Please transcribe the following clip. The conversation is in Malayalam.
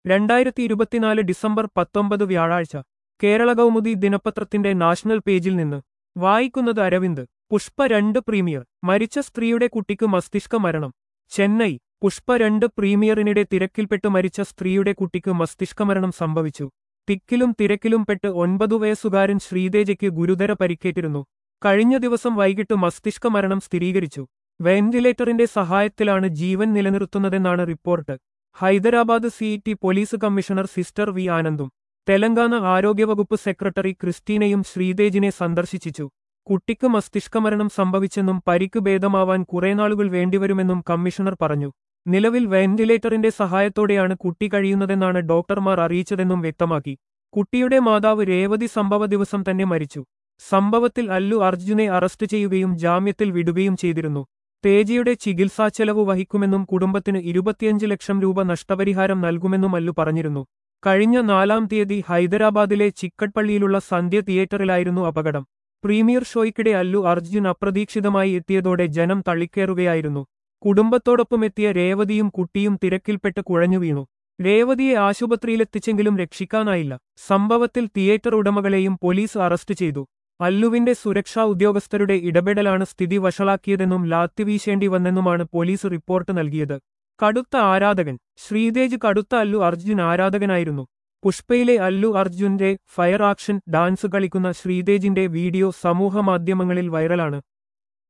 രണ്ടായിരത്തി ഇരുപത്തിനാല് ഡിസംബർ പത്തൊമ്പത് വ്യാഴാഴ്ച കേരള കൗമുദി ദിനപത്രത്തിന്റെ നാഷണൽ പേജിൽ നിന്ന് വായിക്കുന്നത് അരവിന്ദ് പുഷ്പ രണ്ട് പ്രീമിയർ മരിച്ച സ്ത്രീയുടെ കുട്ടിക്ക് മസ്തിഷ്ക മരണം ചെന്നൈ പുഷ്പ രണ്ട് പ്രീമിയറിനിടെ തിരക്കിൽപ്പെട്ട് മരിച്ച സ്ത്രീയുടെ കുട്ടിക്ക് മസ്തിഷ്ക മരണം സംഭവിച്ചു തിക്കിലും തിരക്കിലും പെട്ട് ഒൻപതു വയസ്സുകാരൻ ശ്രീതേജയ്ക്ക് ഗുരുതര പരിക്കേറ്റിരുന്നു കഴിഞ്ഞ ദിവസം വൈകിട്ട് മസ്തിഷ്ക മരണം സ്ഥിരീകരിച്ചു വെന്റിലേറ്ററിന്റെ സഹായത്തിലാണ് ജീവൻ നിലനിർത്തുന്നതെന്നാണ് report Hyderabad city police commissioner സിസ്റ്റർ വി ആനന്ദും തെലങ്കാന ആരോഗ്യവകുപ്പ് സെക്രട്ടറി ക്രിസ്റ്റീനയും ശ്രീതേജിനെ സന്ദർശിച്ചു കുട്ടിക്ക് മസ്തിഷ്കമരണം സംഭവിച്ചെന്നും പരിക്ക് ഭേദമാവാൻ കുറേ നാളുകൾ വേണ്ടിവരുമെന്നും കമ്മീഷണർ പറഞ്ഞു നിലവിൽ വെന്റിലേറ്ററിന്റെ സഹായത്തോടെയാണ് കുട്ടി കഴിയുന്നതെന്നാണ് ഡോക്ടർമാർ അറിയിച്ചതെന്നും വ്യക്തമാക്കി കുട്ടിയുടെ മാതാവ് രേവതി സംഭവ ദിവസം തന്നെ മരിച്ചു സംഭവത്തിൽ അല്ലു അർജുനെ അറസ്റ്റ് ചെയ്യുകയും ജാമ്യത്തിൽ വിടുകയും ചെയ്തിരുന്നു തേജയുടെ ചികിത്സാ ചെലവ് വഹിക്കുമെന്നും കുടുംബത്തിന് ഇരുപത്തിയഞ്ച് ലക്ഷം രൂപ നഷ്ടപരിഹാരം നൽകുമെന്നും അല്ലു പറഞ്ഞിരുന്നു കഴിഞ്ഞ നാലാം തീയതി ഹൈദരാബാദിലെ ചിക്കട്പള്ളിയിലുള്ള സന്ധ്യ തിയേറ്ററിലായിരുന്നു അപകടം പ്രീമിയർ ഷോയ്ക്കിടെ അല്ലു അർജുൻ അപ്രതീക്ഷിതമായി എത്തിയതോടെ ജനം തള്ളിക്കയറുകയായിരുന്നു കുടുംബത്തോടൊപ്പം എത്തിയ രേവതിയും കുട്ടിയും തിരക്കിൽപ്പെട്ട് കുഴഞ്ഞു വീണു രേവതിയെ ആശുപത്രിയിലെത്തിച്ചെങ്കിലും രക്ഷിക്കാനായില്ല സംഭവത്തിൽ തിയേറ്റർ ഉടമകളെയും പോലീസ് അറസ്റ്റ് ചെയ്തു അല്ലുവിന്റെ സുരക്ഷാ ഉദ്യോഗസ്ഥരുടെ ഇടപെടലാണ് സ്ഥിതി വഷളാക്കിയതെന്നും ലാത്തിവീശേണ്ടി വന്നെന്നുമാണ് പോലീസ് റിപ്പോർട്ട് നൽകിയത് കടുത്ത ആരാധകൻ ശ്രീതേജ് കടുത്ത അല്ലു അർജുൻ ആരാധകനായിരുന്നു പുഷ്പയിലെ അല്ലു അർജുന്റെ ഫയർ ആക്ഷൻ ഡാൻസ് കളിക്കുന്ന ശ്രീതേജിന്റെ വീഡിയോ സമൂഹമാധ്യമങ്ങളിൽ വൈറലാണ്